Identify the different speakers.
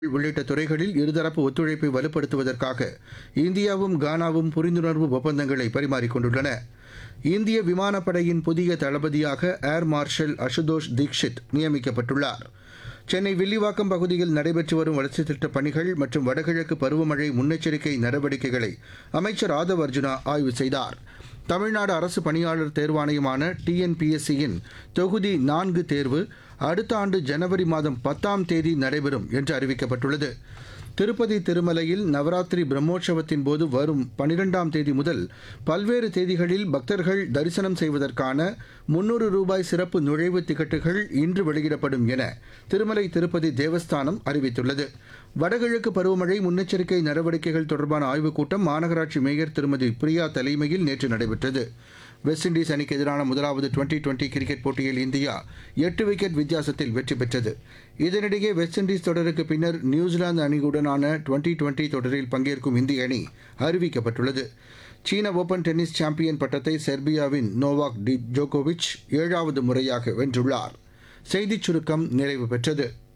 Speaker 1: உள்ளிட்ட துறைகளில் இருதரப்பு ஒத்துழைப்பை வலுப்படுத்துவதற்காக இந்தியாவும் கானாவும் புரிந்துணர்வு ஒப்பந்தங்களை பரிமாறிக்கொண்டுள்ளன இந்திய விமானப்படையின் புதிய தளபதியாக ஏர் மார்ஷல் அசுதோஷ் தீக்ஷித் நியமிக்கப்பட்டுள்ளார் சென்னை வில்லிவாக்கம் பகுதியில் நடைபெற்று வரும் வளர்ச்சித் திட்டப் பணிகள் மற்றும் வடகிழக்கு பருவமழை முன்னெச்சரிக்கை நடவடிக்கைகளை அமைச்சர் ஆதவ் அர்ஜுனா ஆய்வு செய்தார் தமிழ்நாடு அரசு பணியாளர் தேர்வாணையமான டிஎன்பிஎஸ்சியின் தொகுதி நான்கு தேர்வு அடுத்த ஆண்டு ஜனவரி மாதம் பத்தாம் தேதி நடைபெறும் என்று அறிவிக்கப்பட்டுள்ளது திருப்பதி திருமலையில் நவராத்திரி பிரம்மோற்சவத்தின் போது வரும் பனிரெண்டாம் தேதி முதல் பல்வேறு தேதிகளில் பக்தர்கள் தரிசனம் செய்வதற்கான முன்னூறு ரூபாய் சிறப்பு நுழைவுத் டிக்கெட்டுகள் இன்று வெளியிடப்படும் என திருமலை திருப்பதி தேவஸ்தானம் அறிவித்துள்ளது வடகிழக்கு பருவமழை முன்னெச்சரிக்கை நடவடிக்கைகள் தொடர்பான ஆய்வுக் கூட்டம் மாநகராட்சி மேயர் திருமதி பிரியா தலைமையில் நேற்று நடைபெற்றது வெஸ்ட் இண்டீஸ் அணிக்கு எதிரான முதலாவது டுவெண்டி டுவெண்டி கிரிக்கெட் போட்டியில் இந்தியா எட்டு விக்கெட் வித்தியாசத்தில் வெற்றி பெற்றது இதனிடையே வெஸ்ட் இண்டீஸ் தொடருக்கு பின்னர் நியூசிலாந்து அணியுடனான டுவெண்டி டுவெண்டி தொடரில் பங்கேற்கும் இந்திய அணி அறிவிக்கப்பட்டுள்ளது சீன ஓபன் டென்னிஸ் சாம்பியன் பட்டத்தை செர்பியாவின் நோவாக் டி ஜோகோவிச் ஏழாவது முறையாக வென்றுள்ளார் செய்திச் சுருக்கம் நிறைவு பெற்றது